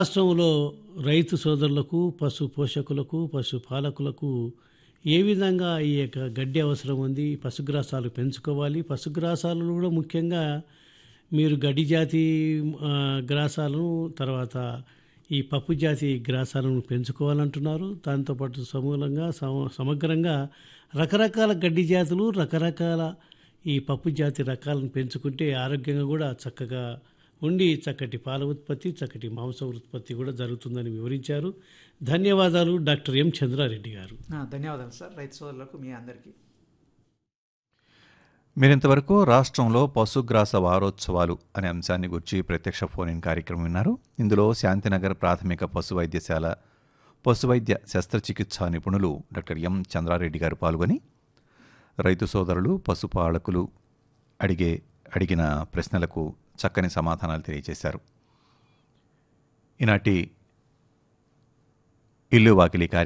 రాష్ట్రంలో రైతు సోదరులకు పశు పోషకులకు పశు పాలకులకు ఏ విధంగా ఈ యొక్క గడ్డి అవసరం ఉంది పశుగ్రాసాలు పెంచుకోవాలి పశుగ్రాసాలు కూడా ముఖ్యంగా మీరు గడ్డి జాతి ఆ, గ్రాసాలను తర్వాత ఈ పప్పు జాతి గ్రాసాలను పెంచుకోవాలంటున్నారు దాంతోపాటు సమూలంగా సమ సమగ్రంగా రకరకాల గడ్డి జాతులు రకరకాల ఈ పప్పు జాతి రకాలను పెంచుకుంటే ఆరోగ్యంగా కూడా చక్కగా ఉండి చక్కటి పాల ఉత్పత్తి చక్కటి మాంస ఉత్పత్తి కూడా జరుగుతుందని వివరించారు ధన్యవాదాలు డాక్టర్ ఎం చంద్రారెడ్డి గారు ఆ, ధన్యవాదాలు సార్ రైతు సోదరులకు మీ అందరికీ మీరింతవరకు రాష్ట్రంలో పశుగ్రాస వారోత్సవాలు అనే అంశాన్ని గురించి ప్రత్యక్ష ఫోన్ ఇన్ కార్యక్రమం విన్నారు ఇందులో శాంతినగర్ ప్రాథమిక పశు వైద్యశాల పశు వైద్య శస్త్రచికిత్సా నిపుణులు డాక్టర్ ఎం చంద్రారెడ్డి గారు పాల్గొని రైతు సోదరులు పశుపాలకులు అడిగే అడిగిన ప్రశ్నలకు చక్కని సమాధానాలు తెలియజేశారు ఈనాటి ఇల్లు వాకిలి కార్యక్రమం